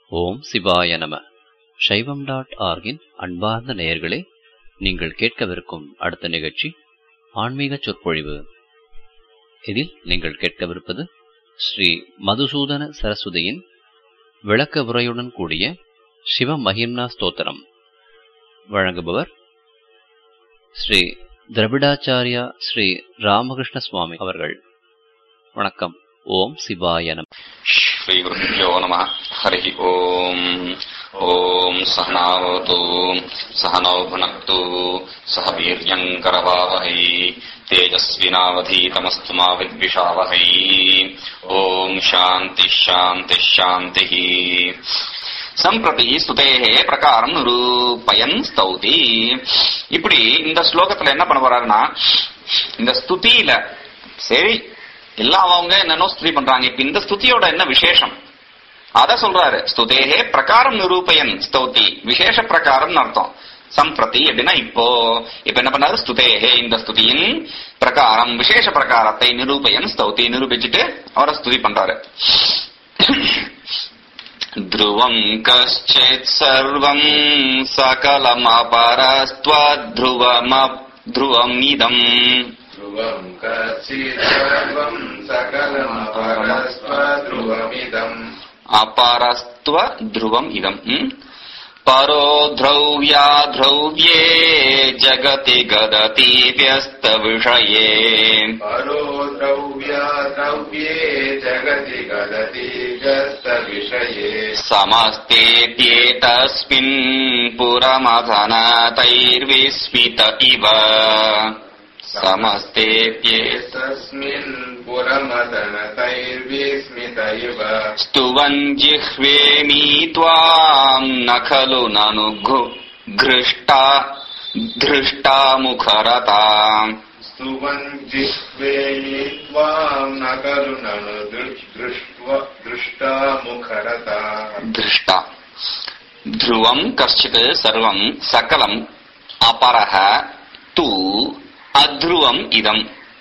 ஓம் சிவாய நம சைவம் டாட் ஆர்கின் அன்பார்ந்த நேயர்களே நீங்கள் கேட்கவிருக்கும் அடுத்த நிகழ்ச்சி ஆன்மீக சொற்பொழிவு இதில் நீங்கள் கேட்கவிருப்பது ஸ்ரீ மதுசூதன சரஸ்வதியின் விளக்க உரையுடன் கூடிய சிவ மகிம்னா ஸ்தோத்திரம் வழங்குபவர் ஸ்ரீ திரவிடாச்சாரியா ஸ்ரீ ராமகிருஷ்ண சுவாமி அவர்கள் வணக்கம் ஓம் சிவாய நம श्रीगुरुभ्यो नमः हरिः ओम् ॐ सहनावतु सहनौ भुनक्तु सह वीर्यम् करवावहै तेजस्विनावधीतमस्तु मा विद्विषावहै ॐ शान्तिः शान्तिः शान्तिः சம்பிரதி ஸ்துதேகே பிரகாரம் நிரூபயன் ஸ்தௌதி இப்படி இந்த ஸ்லோகத்துல என்ன பண்ண போறாருன்னா இந்த ஸ்துதியில சரி எல்லாம் அவங்க என்னன்னோ ஸ்துதி பண்றாங்க இப்ப இந்த ஸ்துதியோட என்ன விசேஷம் அத சொல்றாரு ஸ்துதேகே பிரகாரம் நிரூபயன் ஸ்தௌதி விசேஷ பிரகாரம் அர்த்தம் சம்பிரதி அப்படின்னா இப்போ இப்ப என்ன பண்ணாரு ஸ்துதேகே இந்த ஸ்துதியின் பிரகாரம் விசேஷ பிரகாரத்தை நிரூபயன் ஸ்தௌதி நிரூபிச்சுட்டு அவரை ஸ்துதி பண்றாரு ध्रुवम् कश्चित् सर्वम् सकलमपरस्त्वध्रुवम ध्रुवमिदम् ध्रुवम् कश्चित् सर्वम् सकलमपरस्वध्रुवमिदम् अपरस्त्व ध्रुवम् इदम् म्? परो ध्रव्या ध्रव्ये जगति गदति व्यस्तविषये परो द्रव्या द्रव्ये जगति गदति व्यस्तविषये समस्तेत्येतस्मिन् पुरमथनतैर्विस्मित इव समस्तेत्ये तस्मिन् पुरमदनतैर्विस्मित इव स्तुवन् जिह्वेमि त्वाम् न खलु ननु घु- घृष्टा धृष्टा मुखरता स्तुवन् जिह्वेमि त्वाम् न खलु ननु दृ- दृष्ट्वा दृष्टा मुखरता दृष्टा ध्रुवम् कश्चित् सर्वम् सकलम् अपरः तु अध्रुवम् इदम्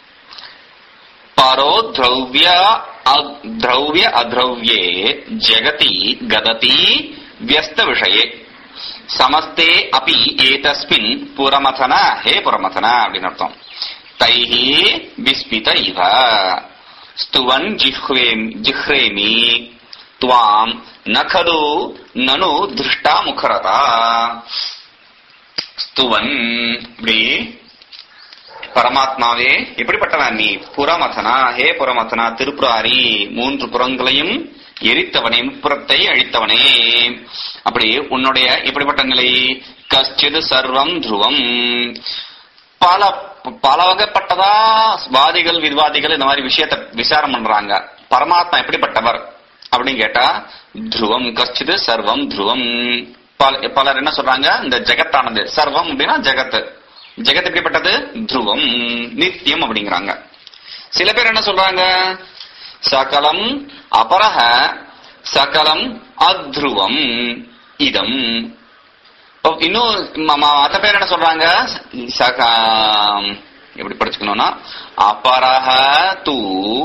परो द्रव्य अ- द्रव्य अद्रव्ये जगति गदति व्यस्तविषये समस्ते अपि एतस्मिन् पुरमथन हे पुरमथन அப்படின்னு அர்த்தம் தைஹி விஸ்மித இவ ஸ்துவன் ஜிஹ்வேம் ஜிஹ்ரேமி துவாம் நகது நனு திருஷ்டா முகரதா ஸ்துவன் இப்படி பரமாத்மாவே எப்படிப்பட்டவன் நீ புறமதனா ஹே புறமதனா திருப்புராரி மூன்று புறங்களையும் எரித்தவனே முப்புறத்தை அழித்தவனே அப்படி உன்னுடைய இப்படிப்பட்ட நிலை கஷ்டிது சர்வம் துருவம் பல பல வகைப்பட்டதா வாதிகள் விவாதிகள் இந்த மாதிரி விஷயத்த விசாரம் பண்றாங்க பரமாத்மா எப்படிப்பட்டவர் அப்படின்னு கேட்டா துருவம் கஷ்டிது சர்வம் துருவம் பல- பலர் என்ன சொல்றாங்க இந்த ஜெகத்தானது சர்வம் அப்படின்னா ஜெகத் ஜெகத் எப்படிப்பட்டது துருவம் நித்தியம் அப்படிங்கிறாங்க சில பேர் என்ன சொல்றாங்க சகலம் அபரஹ சகலம் அத்ருவம் இதம் இப்போ இன்னும் ம- ம- மத்த பேர் என்ன சொல்றாங்க சக எப்படி படிச்சுக்கணும்னா அபரஹ தூ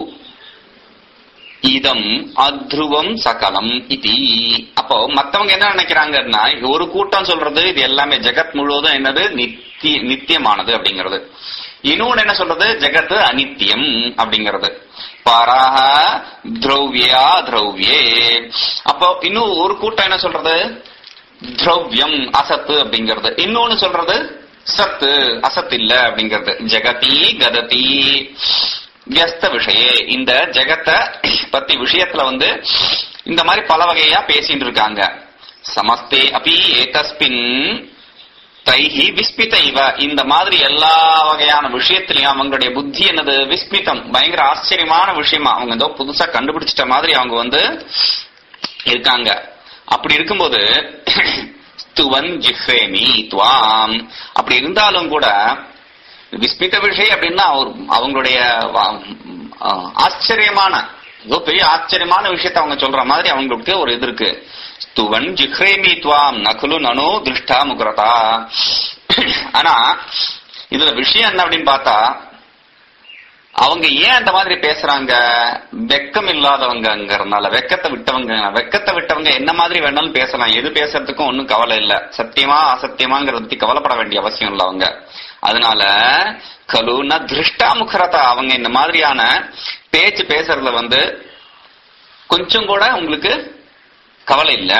இதம் அத்ருவம் சகலம் இதி அப்போ மத்தவங்க என்ன நினைக்கிறாங்கன்னா ஒரு கூட்டம் சொல்றது இது எல்லாமே ஜெகத் முழுவதும் என்னது நித்திய நித்தியமானது அப்படிங்கிறது இன்னொன்னு என்ன சொல்றது ஜெகத் அனித்தியம் அப்படிங்கிறது பரஹ திரௌவியா திரௌவியே அப்போ இன்னும் ஒரு கூட்டம் என்ன சொல்றது திரவ்யம் அசத்து அப்படிங்கிறது இன்னொன்னு சொல்றது சத்து அசத்து இல்ல அப்படிங்கிறது ஜெகதி கததி வியஸ்த விஷயே இந்த ஜெகத்தை பத்தி விஷயத்துல வந்து இந்த மாதிரி பல வகையா பேசிட்டு இருக்காங்க சமஸ்தே அபி ஏதஸ்பின் தைஹி விஸ்மித இவ இந்த மாதிரி எல்லா வகையான விஷயத்திலையும் அவங்களுடைய புத்தி என்னது விஸ்மிதம் பயங்கர ஆச்சரியமான விஷயமா அவங்க ஏதோ புதுசா கண்டுபிடிச்சிட்ட மாதிரி அவங்க வந்து இருக்காங்க அப்படி இருக்கும்போது ஸ்துவன் ஜிஹ்ரேமி துவாம் அப்படி இருந்தாலும் கூட விஸ்மித விஷயம் அப்படின்னா அவர் அவங்களுடைய வா- ஆ, ஆச்சரியமான ஏதோ பெரிய ஆச்சரியமான விஷயத்த அவங்க சொல்ற மாதிரி அவங்களுக்கு ஒரு இது இருக்கு ஸ்துவன் ஜிஹ்ரேமி துவாம் நகுலு நனு திருஷ்டா முகரதா ஆனா இதுல விஷயம் என்ன அப்படின்னு பார்த்தா அவங்க ஏன் அந்த மாதிரி பேசுறாங்க வெக்கம் இல்லாதவங்கங்கறதுனால வெக்கத்தை விட்டவங்க வெக்கத்தை விட்டவங்க என்ன மாதிரி வேணாலும் பேசலாம் எது பேசுறதுக்கும் ஒன்னும் கவலை இல்ல சத்தியமா அசத்தியமாங்கிறத பத்தி கவலைப்பட வேண்டிய அவசியம் இல்ல அவங்க அதனால கலுனா திருஷ்டா முகரதா அவங்க இந்த மாதிரியான பேச்சு பேசுறதுல வந்து கொஞ்சம் கூட உங்களுக்கு கவலை இல்ல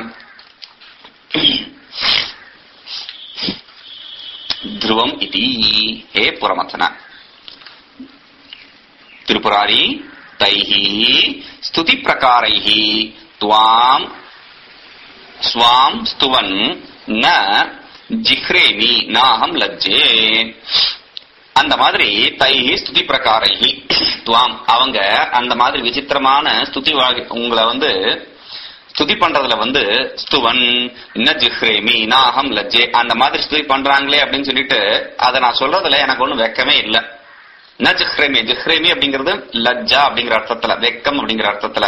ध्रुवम् इति हे पुरमथन त्रिपुरारी तैः स्तुतिप्रकारैः त्वाम् स्वाम् स्तुवन् न ஜிஹ்ரேமி நாகம் லஜ்ஜே அந்த மாதிரி தைஹி ஸ்துதி பிரகாரைஹி துவாம் அவங்க அந்த மாதிரி விசித்திரமான ஸ்துதி வாழ்- உங்களை வந்து ஸ்துதி பண்றதுல வந்து ஸ்துவன் இன்ன ஜிஹ்ரேமி நாகம் லஜ்ஜே அந்த மாதிரி ஸ்துதி பண்றாங்களே அப்படின்னு சொல்லிட்டு அதை நான் சொல்றதுல எனக்கு ஒண்ணும் வெக்கமே இல்ல ந ஜிஹ்ரேமி ஜிஹ்ரேமி அப்படிங்கிறது லஜ்ஜா அப்படிங்கிற அர்த்தத்துல வெக்கம் அப்படிங்கிற அர்த்தத்துல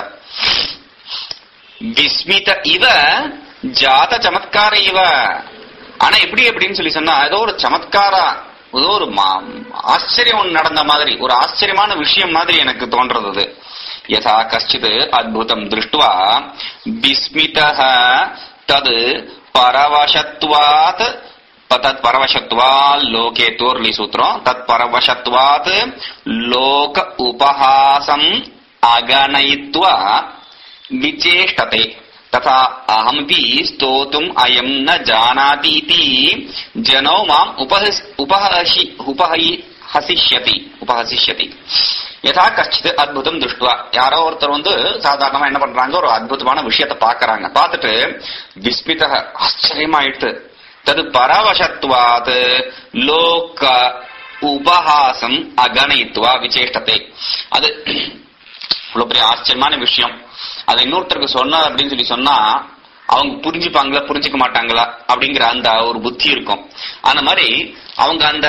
விஸ்மித இவ ஜாத சமத்கார இவ ஆனா எப்படி அப்படின்னு சொல்லி சொன்னா ஏதோ ஒரு சமத்காரா ஏதோ ஒரு மா- ஆச்சரியம் ஒண்ணு நடந்த மாதிரி ஒரு ஆச்சரியமான விஷயம் மாதிரி எனக்கு தோன்றது அது. யதா கஷ்டித் அத்புதம் திருஷ்டுவா விஸ்மிதः தத் பரவசத்வாத் தத் பரவசத்வால் லோகே தோர்லி சூத்திரம் தத் பரவசத்வாத் லோக உபஹாசம் அகணயித்வா विचेष्टते तथा अहमपि स्तोतुम् अयम् न जानातीति जनो माम् उपहस् उपहसि उपहि ஹசிஷ்யதி உபஹசிஷ்யதி யதா கச்சித் அத்புதம் திருஷ்டுவா யாரோ ஒருத்தர் வந்து சாதாரணமா என்ன பண்றாங்க ஒரு அற்புதமான விஷயத்தை பாக்குறாங்க பார்த்துட்டு விஸ்மித ஆச்சரியமாயிட்டு தது பரவசத்வாத் லோக உபஹாசம் அகணயித்வா விசேஷ்டத்தை அது இவ்வளவு பெரிய ஆச்சரியமான விஷயம் அதை இன்னொருத்தருக்கு சொன்ன அப்படின்னு சொல்லி சொன்னா அவங்க புரிஞ்சுப்பாங்களா புரிஞ்சுக்க மாட்டாங்களா அப்படிங்கிற அந்த ஒரு புத்தி இருக்கும் அந்த மாதிரி அவங்க அந்த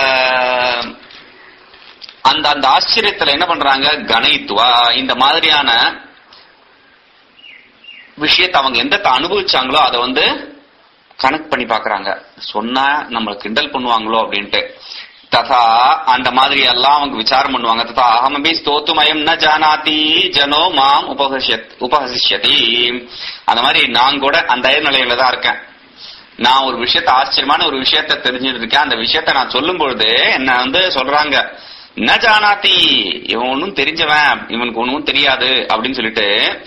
அந்த அந்த ஆச்சரியத்துல என்ன பண்றாங்க கணயித்துவா இந்த மாதிரியான விஷயத்தை அவங்க எந்த அனுபவிச்சாங்களோ அதை வந்து கனெக்ட் பண்ணி பாக்குறாங்க சொன்னா நம்மள கிண்டல் பண்ணுவாங்களோ அப்படின்ட்டு ததா அந்த மாதிரி எல்லாம் அவங்க விசாரம் பண்ணுவாங்க ததா அகமபி ஸ்தோத்துமயம் ந ஜானாதி ஜனோ மாம் உபஹசியத் உபஹசிஷ்யதி அந்த மாதிரி நான் கூட அந்த நிலையில தான் இருக்கேன் நான் ஒரு விஷயத்த ஆச்சரியமான ஒரு விஷயத்த தெரிஞ்சுட்டு இருக்கேன் அந்த விஷயத்த நான் சொல்லும் பொழுது என்ன வந்து சொல்றாங்க ந ஜானாதி இவன் ஒன்னும் தெரிஞ்சவன் இவனுக்கு ஒன்னும் தெரியாது அப்படின்னு சொல்லிட்டு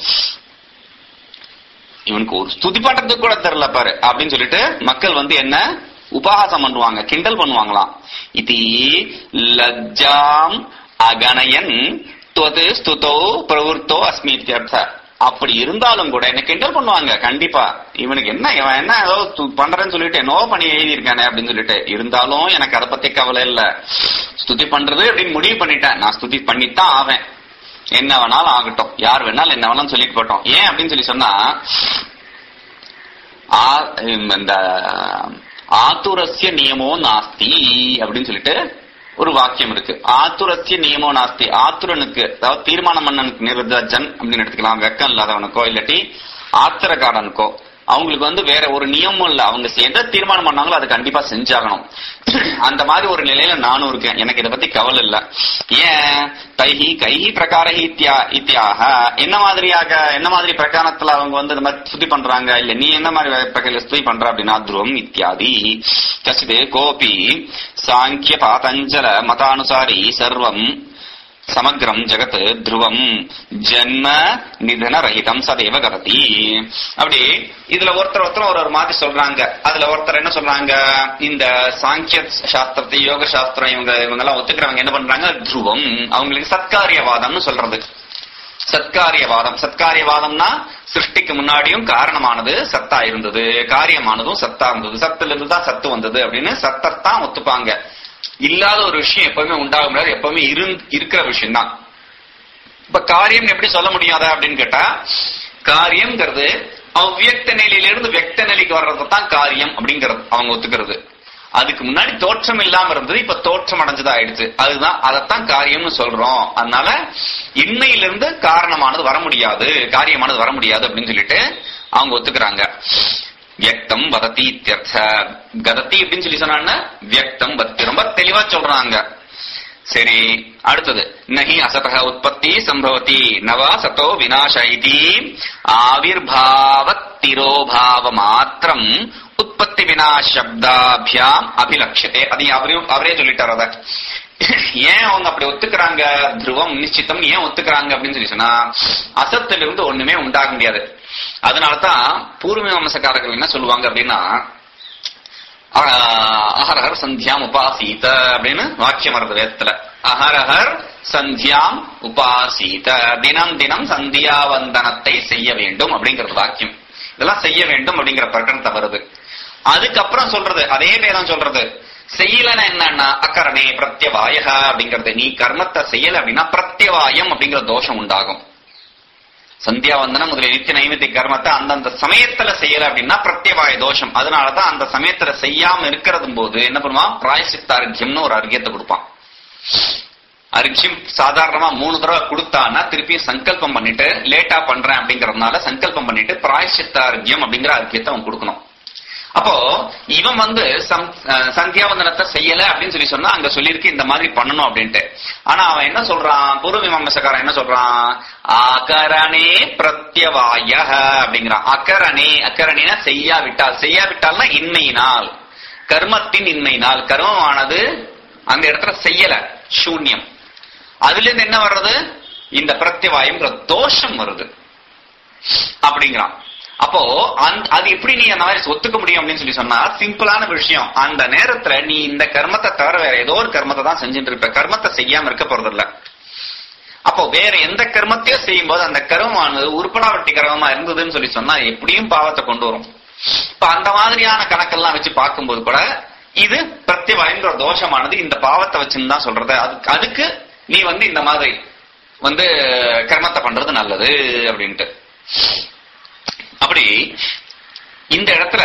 இவனுக்கு ஒரு ஸ்துதி பண்றதுக்கு கூட தெரியல பாரு அப்படின்னு சொல்லிட்டு மக்கள் வந்து என்ன உபஹாசம் பண்ணுவாங்க கிண்டல் பண்ணுவாங்களாம் இது லஜ்ஜாம் அகணயன் துவது ஸ்துதோ பிரவருத்தோ அஸ்மி இத்தியர்த்த அப்படி இருந்தாலும் கூட என்ன கிண்டல் பண்ணுவாங்க கண்டிப்பா இவனுக்கு என்ன இவன் என்ன ஏதோ து- பண்றேன்னு சொல்லிட்டு என்னவோ பண்ணி எழுதியிருக்கானே அப்படின்னு சொல்லிட்டு இருந்தாலும் எனக்கு அதை பத்தி கவலை இல்ல ஸ்துதி பண்றது அப்படின்னு முடிவு பண்ணிட்டேன் நான் ஸ்துதி பண்ணித்தான் ஆவேன் என்ன வேணாலும் ஆகட்டும் யார் வேணாலும் என்ன வேணாலும் சொல்லிட்டு போட்டோம் ஏன் அப்படின்னு சொல்லி சொன்னா ஆ- இந்த ஆத்துரஸ்ய நியமோ நாஸ்தி அப்படின்னு சொல்லிட்டு ஒரு வாக்கியம் இருக்கு ஆத்துரஸ்ய நியமோ நாஸ்தி ஆத்துரனுக்கு அதாவது தீர்மானம் மன்னனுக்கு நிருதஜன் அப்படின்னு எடுத்துக்கலாம் வெக்கம் இல்லாதவனுக்கோ இல்லாட்டி ஆத்திரக்காரனுக்கோ அவங்களுக்கு வந்து வேற ஒரு நியமம் இல்ல அவங்க எதை தீர்மானம் பண்ணாங்களோ அதை கண்டிப்பா செஞ்சாகணும் அந்த மாதிரி ஒரு நிலையில நானும் இருக்கேன் எனக்கு இதை பத்தி கவலை இல்ல ஏன் தைஹி கைஹி பிரகாரஹி இத்தியா இத்தியாக என்ன மாதிரியாக என்ன மாதிரி பிரகாரத்துல அவங்க வந்து இந்த மாதிரி ஸ்துதி பண்றாங்க இல்ல நீ என்ன மாதிரி பிரகாரம் ஸ்துதி பண்ற அப்படின்னா துருவம் இத்தியாதி கசிது கோபி சாங்கிய பாதஞ்சல மதானுசாரி சர்வம் சமக்ரம் ஜெகத் துருவம் ஜென்ம நிதன ரஹிதம் சதேவ கரதி அப்படி இதுல ஒருத்தர் ஒருத்தர் ஒரு ஒரு மாதிரி சொல்றாங்க அதுல ஒருத்தர் என்ன சொல்றாங்க இந்த சாங்கிய சாஸ்திரத்தை யோக சாஸ்திரம் இவங்க இவங்க எல்லாம் ஒத்துக்கிறவங்க என்ன பண்றாங்க துருவம் அவங்களுக்கு சத்காரியவாதம்னு சொல்றது சத்காரியவாதம் சத்காரியவாதம்னா சிருஷ்டிக்கு முன்னாடியும் காரணமானது சத்தா இருந்தது காரியமானதும் சத்தா இருந்தது சத்துல இருந்து தான் சத்து வந்தது அப்படின்னு சத்தத்தான் ஒத்துப்பாங்க இல்லாத ஒரு விஷயம் எப்பவுமே உண்டாக முடியாது எப்பவுமே இருந்- இருக்கிற விஷயம் தான் இப்ப காரியம் எப்படி சொல்ல முடியாதா அப்படின்னு கேட்டா காரியம்ங்கிறது அவ்வியக்த நிலையிலிருந்து வியக்த நிலைக்கு வர்றது தான் காரியம் அப்படிங்கிறது அவங்க ஒத்துக்கிறது அதுக்கு முன்னாடி தோற்றம் இல்லாம இருந்தது இப்ப தோற்றம் அடைஞ்சதா ஆயிடுச்சு அதுதான் அதைத்தான் காரியம்னு சொல்றோம் அதனால இன்மையிலிருந்து காரணமானது வர முடியாது காரியமானது வர முடியாது அப்படின்னு சொல்லிட்டு அவங்க ஒத்துக்கிறாங்க வியக்தம் வதத்தி இத்தியர்த்த கதத்தி அப்படின்னு சொல்லி சொன்னான்னா வியக்தம் வதத்தி ரொம்ப தெளிவா சொல்றாங்க சரி அடுத்தது நகி அசதக உற்பத்தி சம்பவதி நவா சதோ விநாச இதி ஆவிர்பாவத் திரோபாவ மாத்திரம் உற்பத்தி விநாச சப்தாபியாம் அபிலட்சத்தே அதையும் அவரையும் அவரே சொல்லிட்டார் அத ஏன் அவங்க அப்படி ஒத்துக்கிறாங்க துருவம் நிச்சித்தம் ஏன் ஒத்துக்கிறாங்க அப்படின்னு சொல்லி சொன்னா அசத்துல இருந்து ஒண்ணுமே உண்டாக முடியாது அதனாலதான் பூர்வ மீமாம்சக்காரர்கள் என்ன சொல்லுவாங்க அப்படின்னா ஆஹ், அஹரஹர் சந்தியாம் உபாசீத அப்படின்னு வாக்கியம் வருது வேதத்துல அஹரஹர் சந்தியாம் உபாசீத தினம் தினம் சந்தியா வந்தனத்தை செய்ய வேண்டும் அப்படிங்கிறது வாக்கியம் இதெல்லாம் செய்ய வேண்டும் அப்படிங்கிற பிரகடனத்தை வருது அதுக்கப்புறம் சொல்றது அதே வேதம் சொல்றது செய்யலன்னா என்னன்னா அக்கரணே பிரத்யவாய அப்படிங்கறது நீ கர்மத்தை செய்யல அப்படின்னா பிரத்யவாயம் அப்படிங்கிற தோஷம் உண்டாகும் சந்தியாவந்தனம் முதலிய நித்திய நைமித்திய கர்மத்தை அந்தந்த சமயத்துல செய்யல அப்படின்னா பிரத்யவாய தோஷம் அதனாலதான் அந்த சமயத்துல செய்யாம இருக்கிறது போது என்ன பண்ணுவான் பிராயசித்த அர்க்கியம்னு ஒரு அர்க்கியத்தை கொடுப்பான் அர்க்கியம் சாதாரணமா மூணு தடவை கொடுத்தான்னா திருப்பியும் சங்கல்பம் பண்ணிட்டு லேட்டா பண்றேன் அப்படிங்கறதுனால சங்கல்பம் பண்ணிட்டு பிராயசித்த அர்க்கியம் அப்படிங்கிற அர்க்கியத்தை அவன் கொடுக்கணும் அப்போ இவன் வந்து சம்- அஹ் சந்தியாவந்தனத்தை செய்யல அப்படின்னு சொல்லி சொன்னா அங்க சொல்லியிருக்கு இந்த மாதிரி பண்ணணும் அப்படின்ட்டு ஆனா அவன் என்ன சொல்றான் பூர்வ மீமாம்சக்காரன் என்ன சொல்றான் அகரணே பிரத்யவாய அப்படிங்கிறான் அகரணே அகரணினா செய்யாவிட்டால் செய்யாவிட்டால்னா இன்மையினால் கர்மத்தின் இன்மையினால் கர்மமானது அந்த இடத்துல செய்யல சூன்யம் அதுல இருந்து என்ன வர்றது இந்த பிரத்யவாயம்ங்கிற தோஷம் வருது அப்படிங்கிறான் அப்போ அந்த அது எப்படி நீ அந்த மாதிரி ஒத்துக்க முடியும் அப்படின்னு சொல்லி சொன்னா சிம்பிளான விஷயம் அந்த நேரத்துல நீ இந்த கர்மத்தை தவிர வேற ஏதோ ஒரு கர்மத்தை தான் செஞ்சுட்டு இருப்ப கர்மத்தை செய்யாம இருக்க போறது இல்ல அப்போ வேற எந்த கர்மத்தையும் செய்யும் போது அந்த கர்மமானது உருப்படாவட்டி கர்மமா இருந்ததுன்னு சொல்லி சொன்னா எப்படியும் பாவத்தை கொண்டு வரும் இப்ப அந்த மாதிரியான கணக்கெல்லாம் வச்சு பார்க்கும்போது கூட இது பிரத்யவாயங்கிற தோஷமானது இந்த பாவத்தை வச்சுன்னு தான் சொல்றது அதுக்கு அதுக்கு நீ வந்து இந்த மாதிரி வந்து கர்மத்தை பண்றது நல்லது அப்படின்ட்டு அப்படி இந்த இடத்துல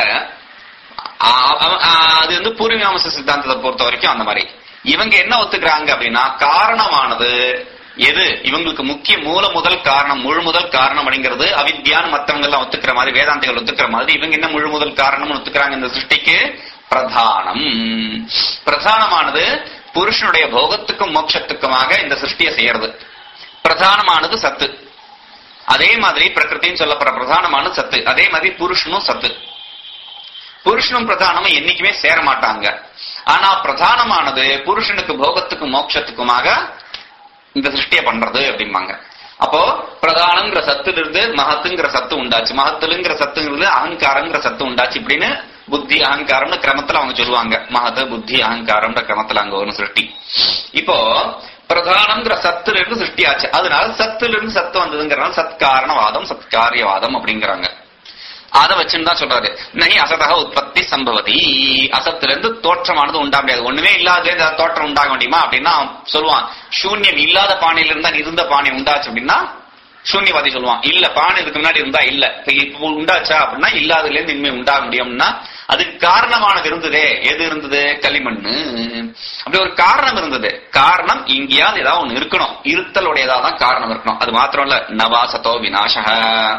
ஆ- அவ- ஆ, அது வந்து பூர்வீமாமச சித்தாந்தத்தை பொறுத்த வரைக்கும் அந்த மாதிரி இவங்க என்ன ஒத்துக்கிறாங்க அப்படின்னா காரணமானது எது இவங்களுக்கு முக்கிய மூல முதல் காரணம் முழு முதல் காரணம் அப்படிங்கிறது அவித்யான்னு மத்தவங்க எல்லாம் ஒத்துக்கிற மாதிரி வேதாந்திகள் ஒத்துக்கிற மாதிரி இவங்க என்ன முழு முதல் காரணம்னு ஒத்துக்கிறாங்க இந்த சிருஷ்டிக்கு பிரதானம் பிரதானமானது புருஷனுடைய போகத்துக்கும் மோட்சத்துக்குமாக இந்த சிருஷ்டியை செய்யறது பிரதானமானது சத்து அதே மாதிரி பிரகிருத்தின்னு சொல்லப்படுற பிரதானமான சத்து அதே மாதிரி புருஷனும் சத்து புருஷனும் பிரதானமும் என்னைக்குமே சேர மாட்டாங்க ஆனா பிரதானமானது புருஷனுக்கு போகத்துக்கும் மோட்சத்துக்குமாக இந்த சிருஷ்டியை பண்றது அப்படிம்பாங்க அப்போ பிரதானங்கிற சத்துல இருந்து மகத்துங்கிற சத்து உண்டாச்சு மகத்துலுங்கிற சத்துங்கிறது அகங்காரங்கிற சத்து உண்டாச்சு இப்படின்னு புத்தி அகங்காரம்னு கிரமத்துல அவங்க சொல்லுவாங்க மகத புத்தி அகங்காரம்ன்ற கிரமத்துல அங்க வரும் சிருஷ்டி இப்போ பிரதானங்கிற சத்துல இருந்து சிருஷ்டி ஆச்சு அதனால சத்துல இருந்து சத்து வந்ததுங்கிறனால சத்காரணவாதம் சத்காரியவாதம் அப்படிங்கிறாங்க அதை வச்சுன்னு தான் சொல்றாரு நகி அசதக உற்பத்தி சம்பவதி அசத்துல இருந்து தோற்றமானது உண்டா முடியாது ஒண்ணுமே இல்லாத இந்த தோற்றம் உண்டாக முடியுமா அப்படின்னா அவன் சொல்லுவான் சூன்யம் இல்லாத பானையில இருந்தா இருந்த பானை உண்டாச்சு அப்படின்னா சூன்யவாதி சொல்லுவான் இல்ல பானை இதுக்கு முன்னாடி இருந்தா இல்ல இப்ப இப்போ உண்டாச்சா அப்படின்னா இல்லாததுல இருந்து இனிமே உண்டாக முடியும்னா அதுக்கு காரணமானது இருந்ததே எது இருந்தது களிமண்ணு அப்படி ஒரு காரணம் இருந்தது காரணம் இங்கேயாவது ஏதாவது ஒண்ணு இருக்கணும் இருத்தலுடையதான் காரணம் இருக்கணும் அது மாத்திரம் இல்ல நவாசத்தோ விநாசக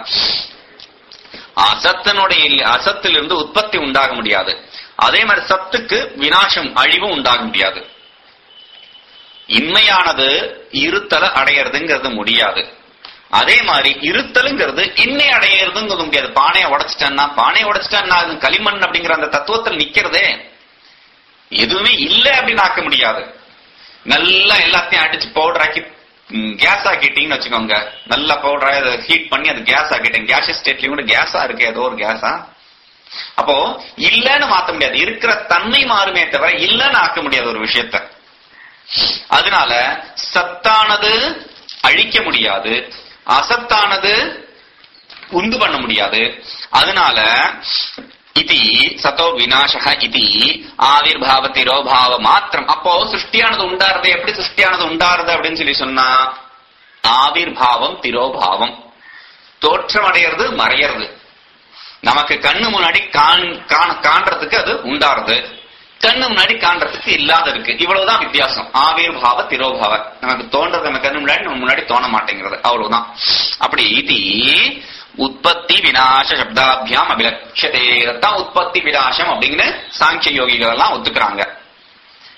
அசத்தினுடைய அசத்திலிருந்து உற்பத்தி உண்டாக முடியாது அதே மாதிரி சத்துக்கு வினாசம் அழிவும் உண்டாக முடியாது இன்மையானது இருத்தலை அடையறதுங்கிறது முடியாது அதே மாதிரி இருத்தலுங்கிறது இன்னை அடையறதுங்கிறது முடியாது பானையை உடைச்சிட்டேன்னா பானையை உடைச்சிட்டேன்னா அது களிமண் அப்படிங்கிற அந்த தத்துவத்தில் நிக்கிறதே எதுவுமே இல்லை அப்படின்னு ஆக்க முடியாது நல்லா எல்லாத்தையும் அடிச்சு பவுடர் ஆக்கி கேஸ் ஆக்கிட்டீங்கன்னு வச்சுக்கோங்க நல்ல பவுடரா அதை ஹீட் பண்ணி அது கேஸ் ஆக்கிட்டேன் கேஸ் ஸ்டேட்லயும் கூட கேஸா இருக்கு ஏதோ ஒரு கேஸா அப்போ இல்லன்னு மாத்த முடியாது இருக்கிற தன்மை மாறுமே தவிர இல்லன்னு ஆக்க முடியாது ஒரு விஷயத்த அதனால சத்தானது அழிக்க முடியாது அசத்தானது உண்டு பண்ண முடியாது அதனால இதி சதோ விநாசக இதி ஆவிர்பாவ திரோபாவ மாத்திரம் அப்போ சிருஷ்டியானது உண்டாருது எப்படி சிருஷ்டியானது உண்டாருது அப்படின்னு சொல்லி சொன்னா ஆவிர்பாவம் திரோபாவம் தோற்றம் அடையிறது மறையறது நமக்கு கண்ணு முன்னாடி காண் காண- காண்றதுக்கு அது உண்டாருது கண்ணு முன்னாடி காண்றதுக்கு இல்லாத இருக்கு இவ்வளவுதான் வித்தியாசம் ஆவிர்பாவ திரோபாவ நமக்கு தோன்றது நம்ம கண்ணு முன்னாடி நம்ம முன்னாடி தோண மாட்டேங்கிறது அவ்வளவுதான் அப்படி இது உற்பத்தி விநாச சப்தாபியாம் அபிலட்சதே தான் உற்பத்தி விநாசம் அப்படின்னு சாங்கிய யோகிகள் எல்லாம் ஒத்துக்கிறாங்க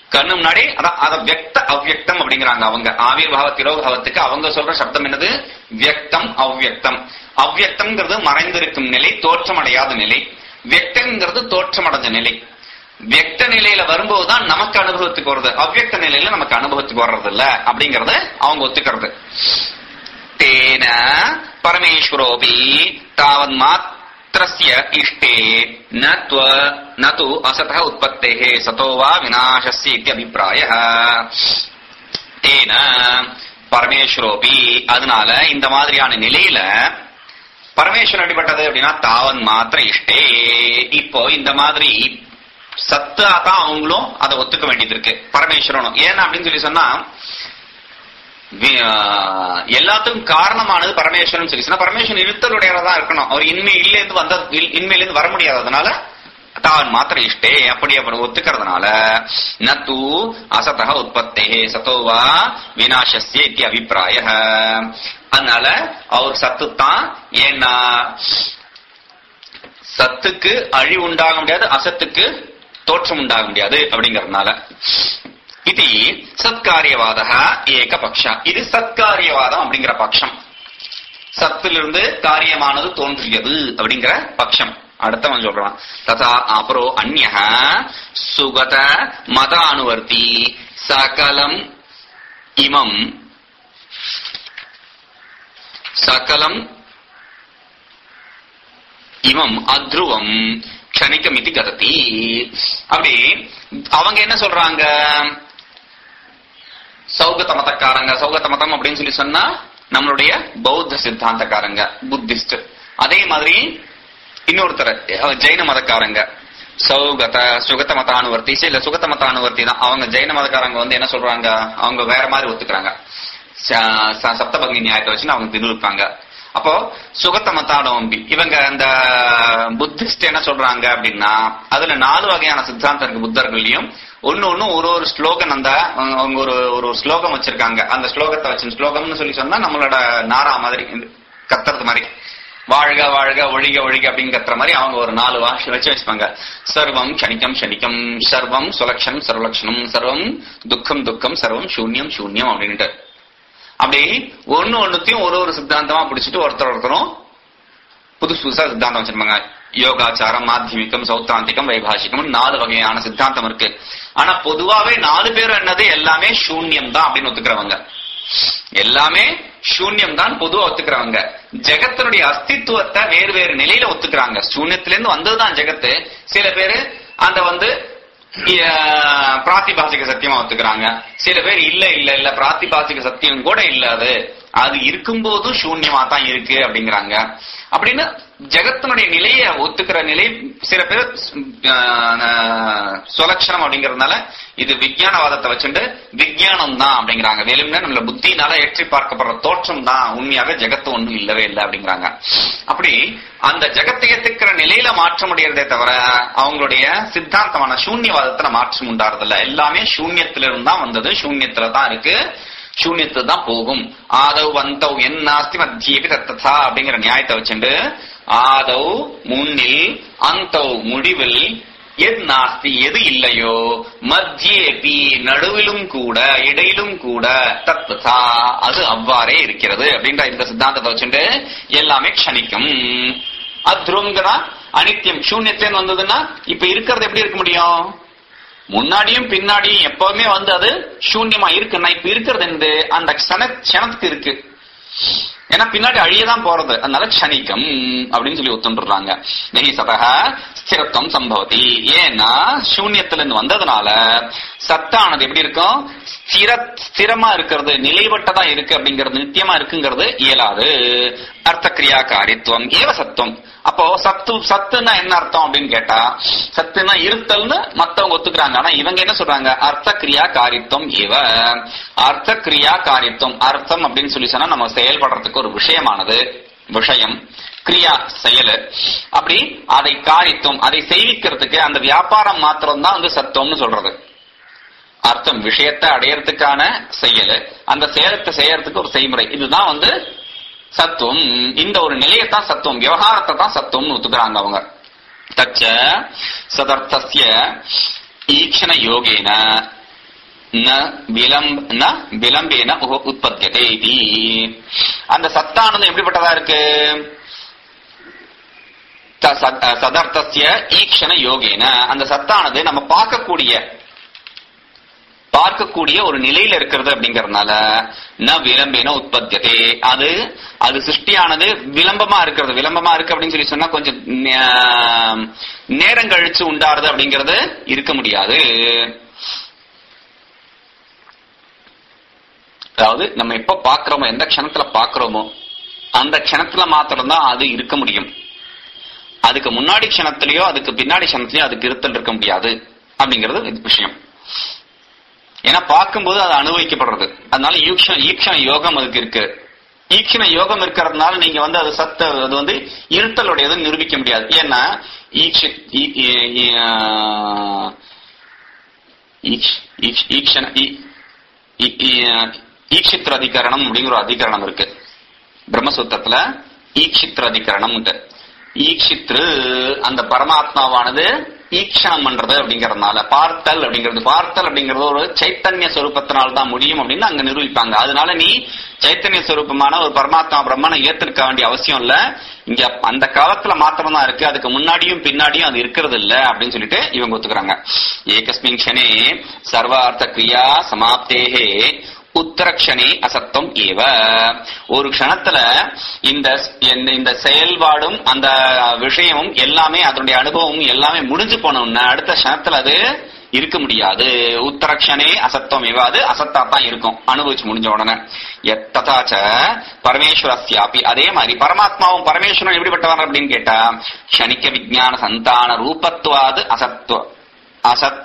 கண்ணு முன்னாடி அதான் அத வியக்த அவ்வியக்தம் அப்படிங்கிறாங்க அவங்க ஆவிர்வாவ திரோகத்துக்கு அவங்க சொல்ற சப்தம் என்னது வியக்தம் அவ்வியக்தம் அவ்வியக்தம்ங்கிறது மறைந்திருக்கும் நிலை தோற்றமடையாத நிலை வியக்தங்கிறது தோற்றமடைஞ்ச நிலை வியக்த நிலையில வரும்போதுதான் நமக்கு அனுபவத்துக்கு வருது அவ்வியக்த நிலையில நமக்கு அனுபவத்துக்கு வர்றது இல்ல அப்படிங்கறத அவங்க ஒத்துக்கிறது தேன பரமேஸ்வரோபி தாவன் மாத்திரஸ்ய இஷ்டே ந त्व न तु असतः उत्पत्तेः सतो वा विनाशस्य इत्यभिप्रायः தேன பரமேஸ்வரோபி அதனால இந்த மாதிரியான நிலையில பரமேஸ்வரன் அடிப்பட்டது அப்படின்னா தாவன் மாத்திர இஷ்டே இப்போ இந்த மாதிரி சத்தா தான் அவங்களும் அதை ஒத்துக்க வேண்டியது இருக்கு பரமேஸ்வரனும் ஏன்னா அப்படின்னு சொல்லி சொன்னா வி- ஆஹ் எல்லாத்துக்கும் காரணமானது பரமேஸ்வரன் சொல்லி சொன்னா பரமேஸ்வரன் இருத்தலுடையவரா தான் இருக்கணும் அவர் இன்மை இல்லேந்து வந்த இல்- இன்மையிலிருந்து வர முடியாது அதனால தான் மாத்திர இஷ்டே அப்படி அவர் ஒத்துக்கிறதுனால நத்து அசதக உற்பத்தே சத்தோவா வினாசஸ்ய இத்தி அபிப்பிராய அதனால அவர் சத்து தான் ஏன்னா சத்துக்கு அழிவு உண்டாக முடியாது அசத்துக்கு தோற்றம் உண்டாக முடியாது அப்படிங்கறதுனால இது சத்காரியவாத ஏக பக்ஷ இது சத்காரியவாதம் அப்படிங்கிற பட்சம் சத்திலிருந்து காரியமானது தோன்றியது அப்படிங்கிற பட்சம் அடுத்தவன் சொல்றான் ததா அப்புறோ அந்நிய சுகத மத அனுவர்த்தி சகலம் இமம் சகலம் இவம் அத்ருவம் க்ஷணிகம் இது கததி அப்படி அவங்க என்ன சொல்றாங்க சௌகத மதக்காரங்க சௌகத மதம் அப்படின்னு சொல்லி சொன்னா நம்மளுடைய பௌத்த சித்தாந்தக்காரங்க புத்திஸ்ட் அதே மாதிரி இன்னொருத்தர் அஹ், ஜெயின மதக்காரங்க சௌகத சுகத மதானுவர்த்தி இல்ல சுகத மதானுவர்த்தி தான் அவங்க ஜெயின மதக்காரங்க வந்து என்ன சொல்றாங்க அவங்க வேற மாதிரி ஒத்துக்கிறாங்க ச- ச- சப்தபங்கி நியாயத்தை வச்சு அவங்க நிரூபிப்பாங்க அப்போ சுகத்த மத்தாடோம்பி இவங்க அந்த புத்திஸ்ட் என்ன சொல்றாங்க அப்படின்னா அதுல நாலு வகையான சித்தாந்தம் இருக்கு புத்தர்கள்லயும் ஒன்னு ஒண்ணு ஒரு ஒரு ஸ்லோகன் அந்த அவங்க அவங்க ஒரு ஒரு ஒரு ஸ்லோகம் வச்சிருக்காங்க அந்த ஸ்லோகத்தை வச்சு ஸ்லோகம்னு சொல்லி சொன்னா நம்மளோட நாரா மாதிரி இந்த கத்துறது மாதிரி வாழ்க வாழ்க ஒழிக ஒழிக அப்படின்னு கத்துற மாதிரி அவங்க ஒரு நாலு வாஷ வச்சு வச்சுப்பாங்க சர்வம் க்ஷணிக்கம் க்ஷணிக்கம் சர்வம் சுலக்ஷனம் சர்வலக்ஷணம் சர்வம் துக்கம் துக்கம் சர்வம் சூன்யம் சூன்யம் அப்படின்ட்டு அப்படி ஒண்ணு ஒண்ணுத்தையும் ஒரு ஒரு சித்தாந்தமா பிடிச்சிட்டு ஒருத்தர் ஒருத்தரும் புதுசு புதுசா சித்தாந்தம் வச்சிருப்பாங்க யோகாச்சாரம் மாத்தியமிகம் சௌத்தாந்திகம் வைபாஷிகம் நாலு வகையான சித்தாந்தம் இருக்கு ஆனா பொதுவாவே நாலு பேரும் என்னது எல்லாமே சூன்யம் தான் அப்படின்னு ஒத்துக்கிறவங்க எல்லாமே சூன்யம் தான் பொதுவா ஒத்துக்கிறவங்க ஜெகத்தினுடைய அஸ்தித்துவத்தை வேறு வேறு நிலையில ஒத்துக்கிறாங்க சூன்யத்திலிருந்து வந்ததுதான் ஜெகத்து சில பேரு அந்த வந்து அஹ், பிராத்திபாசிக சத்தியமா ஒத்துக்கிறாங்க சில பேர் இல்ல இல்ல இல்ல பிராத்திபாசிக சத்தியம் கூட இல்ல அது அது இருக்கும்போதும் சூன்யமா தான் இருக்கு அப்படிங்கிறாங்க அப்படின்னு ஜெகத்தினுடைய நிலையை ஒத்துக்கிற நிலை சில பேர் அஹ், சுலட்சணம் அப்படிங்கறதுனால இது விஞ்ஞானவாதத்தை வச்சுட்டு விஞ்ஞானம் தான் அப்படிங்கிறாங்க வெறும்னா நம்மள புத்தினால ஏற்றி பார்க்கப்படுற தோற்றம் தான் உண்மையாக ஜெகத்து ஒண்ணும் இல்லவே இல்லை அப்படிங்கிறாங்க அப்படி அந்த ஜெகத்தை ஏத்துக்கிற நிலையில மாற்ற முடியறதே தவிர அவங்களுடைய சித்தாந்தமான சூன்யவாதத்துல மாற்றம் உண்டாறதில்ல எல்லாமே சூன்யத்திலிருந்து தான் வந்தது சூன்யத்துல தான் இருக்கு சூன்யத்து தான் போகும் ஆதவ் வந்தவ் என் நாஸ்தி மத்தியபி தத்ததா அப்படிங்கிற நியாயத்தை வச்சுண்டு ஆதவ் முன்னில் அந்தவ் முடிவில் எது நாஸ்தி எது இல்லையோ மத்தியேபி நடுவிலும் கூட இடையிலும் கூட தத்ததா அது அவ்வாறே இருக்கிறது அப்படின்ற இந்த சித்தாந்தத்தை வச்சுட்டு எல்லாமே க்ஷணிக்கும் அத்ருவம்ங்கிறா அனித்தியம் சூன்யத்திலேருந்து வந்ததுன்னா இப்ப இருக்கிறது எப்படி இருக்க முடியும் முன்னாடியும் பின்னாடியும் எப்பவுமே வந்து அது சூன்யமா இருக்குன்னா இப்ப இருக்கிறது இந்த அந்த க்ஷண க்ஷணத்துக்கு இருக்கு ஏன்னா பின்னாடி அழியதான் போறது அதனால க்ஷணிக்கம் அப்படின்னு சொல்லி ஒத்துன்றாங்க நெகி சதக ஸ்திரத்துவம் சம்பவதி ஏன்னா சூன்யத்துல இருந்து வந்ததுனால சத்தானது எப்படி இருக்கும் ஸ்திர ஸ்திரமா இருக்கிறது நிலைவட்டதா இருக்கு அப்படிங்கிறது நித்தியமா இருக்குங்கிறது இயலாது அர்த்த கிரியாகாரித்துவம் ஏவ சத்துவம் அப்போ சத்து சத்துன்னா என்ன அர்த்தம் அப்படின்னு கேட்டா சத்துனா இருத்தல்னு மத்தவங்க ஒத்துக்கிறாங்க ஆனா இவங்க என்ன சொல்றாங்க அர்த்த கிரியா காரித்துவம் இவ அர்த்த கிரியா காரித்துவம் அர்த்தம் அப்படின்னு சொல்லி சொன்னா நம்ம செயல்படுறதுக்கு ஒரு விஷயமானது விஷயம் கிரியா செயல் அப்படி அதை காரித்துவம் அதை செய்விக்கிறதுக்கு அந்த வியாபாரம் மாத்திரம் தான் வந்து சத்துவம்னு சொல்றது அர்த்தம் விஷயத்தை அடையறதுக்கான செயல் அந்த செயலத்தை செய்யறதுக்கு ஒரு செய்முறை இதுதான் வந்து சத்துவம் இந்த ஒரு நிலையத்தான் சத்துவம் விவகாரத்தை தான் சத்துவம்னு ஒத்துக்கிறாங்க அவங்க தச்ச சதர்த்தஸ்ய ஈக்ஷண யோகேன ந விளம்ப ந விளம்பேன உ- உற்பத்தியதே இதி அந்த சத்தானது எப்படிப்பட்டதா இருக்கு த- சத்- அஹ் சதர்த்தஸ்ய ஈக்ஷண யோகேன அந்த சத்தானது நம்ம பார்க்கக்கூடிய பார்க்கக்கூடிய ஒரு நிலையில இருக்கிறது அப்படிங்கறதுனால ந விளம்பேன உற்பத்தியதே அது அது சிருஷ்டியானது விளம்பமா இருக்கிறது விளம்பமா இருக்கு அப்படின்னு சொல்லி சொன்னா கொஞ்சம் நே- நேரம் கழிச்சு உண்டாருது அப்படிங்கறது இருக்க முடியாது அதாவது நம்ம எப்ப பாக்குறோமோ எந்த க்ஷணத்துல பாக்குறோமோ அந்த க்ஷணத்துல மாத்திரம்தான் அது இருக்க முடியும் அதுக்கு முன்னாடி க்ஷணத்திலயோ அதுக்கு பின்னாடி க்ஷணத்திலயோ அதுக்கு இருத்தல் இருக்க முடியாது அப்படிங்கிறது இது விஷயம் ஏன்னா பார்க்கும்போது அது அனுபவிக்கப்படுறது அதனால ஈக்ஷண ஈக்ஷண யோகம் அதுக்கு இருக்கு ஈக்ஷண யோகம் இருக்கிறதுனால நீங்க வந்து அது சத்த அது வந்து இருத்தலுடையதுன்னு நிரூபிக்க முடியாது ஏன்னா ஈக்ஷ ஈ- ஈ- ஈ- ஆஹ் ஈக்ஷ- ஈக்ஷ- ஈக்ஷண ஈ- ஈ- ஈ- ஈக்ஷித்ர அதிகரணம் அப்படிங்கிற ஒரு அதிகரணம் இருக்கு பிரம்மசூத்திரத்துல ஈக்ஷித்ர அதிகரணம் உண்டு ஈக்ஷித்ரு அந்த பரமாத்மாவானது ஈக்ஷணம் பண்றது அப்படிங்கறதுனால பார்த்தல் அப்படிங்கிறது பார்த்தல் அப்படிங்கிறது ஒரு சைத்தன்ய சொரூபத்தினால தான் முடியும் அப்படின்னு அங்க நிரூபிப்பாங்க அதனால நீ சைத்தன்ய சொரூபமான ஒரு பரமாத்மா பிரம்மனை ஏத்திருக்க வேண்டிய அவசியம் இல்ல இங்க அந்த காலத்துல மாத்திரம் தான் இருக்கு அதுக்கு முன்னாடியும் பின்னாடியும் அது இருக்கிறது இல்ல அப்படின்னு சொல்லிட்டு இவங்க ஒத்துக்கிறாங்க ஏகஸ்மின் க்ஷணே சர்வார்த்த கிரியா சமாப்தேகே உத்தரக்ஷணே அசத்தம் ஏவ ஒரு க்ஷணத்துல இந்த இந்த- இந்த செயல்பாடும் அந்த விஷயமும் எல்லாமே அதனுடைய அனுபவமும் எல்லாமே முடிஞ்சு போனோம்னா அடுத்த க்ஷணத்துல அது இருக்க முடியாது உத்தரக்ஷனே அசத்தம் இவ அது அசத்தா தான் இருக்கும் அனுபவிச்சு முடிஞ்ச உடனே எத் ததாச்ச பரமேஸ்வரஸ்யாபி அதே மாதிரி பரமாத்மாவும் பரமேஸ்வரன் எப்படிப்பட்டவன் அப்படின்னு கேட்டா க்ஷணிக்க விஜான சந்தான ரூபத்வாது அசத்வ அசத்